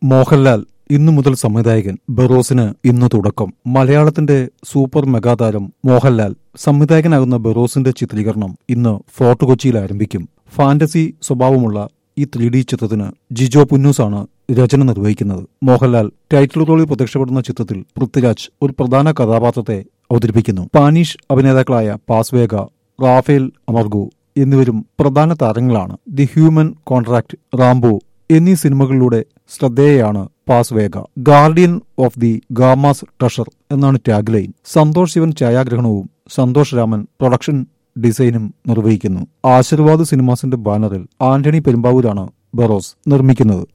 മോഹൻലാൽ ഇന്നു മുതൽ സംവിധായകൻ ബെറോസിന് ഇന്ന് തുടക്കം മലയാളത്തിന്റെ സൂപ്പർ മെഗാതാരം മോഹൻലാൽ സംവിധായകനാകുന്ന ബെറോസിന്റെ ചിത്രീകരണം ഇന്ന് ഫോർട്ട് കൊച്ചിയിൽ ആരംഭിക്കും ഫാന്റസി സ്വഭാവമുള്ള ഈ ത്രീ ഡി ചിത്രത്തിന് ജിജോ പുന്നൂസാണ് രചന നിർവഹിക്കുന്നത് മോഹൻലാൽ ടൈറ്റിൽ റോളിൽ പ്രത്യക്ഷപ്പെടുന്ന ചിത്രത്തിൽ പൃഥ്വിരാജ് ഒരു പ്രധാന കഥാപാത്രത്തെ അവതരിപ്പിക്കുന്നു പാനീഷ് അഭിനേതാക്കളായ പാസ്വേഗ റാഫേൽ അമർഗു എന്നിവരും പ്രധാന താരങ്ങളാണ് ദി ഹ്യൂമൻ കോൺട്രാക്ട് റാംബോ എന്നീ സിനിമകളിലൂടെ ശ്രദ്ധേയയാണ് പാസ്വേഗ guardian of the Gama's treasure എന്നാണ് ടാഗ്ലൈൻ സന്തോഷ് ശിവൻ ഛായാഗ്രഹണവും സന്തോഷ് രാമൻ പ്രൊഡക്ഷൻ ഡിസൈനും നിർവഹിക്കുന്നു ആശീർവാദ് സിനിമാസിന്റെ ബാനറിൽ ആന്റണി പെരുമ്പാവൂരാണ് ബറോസ് നിർമ്മിക്കുന്നത്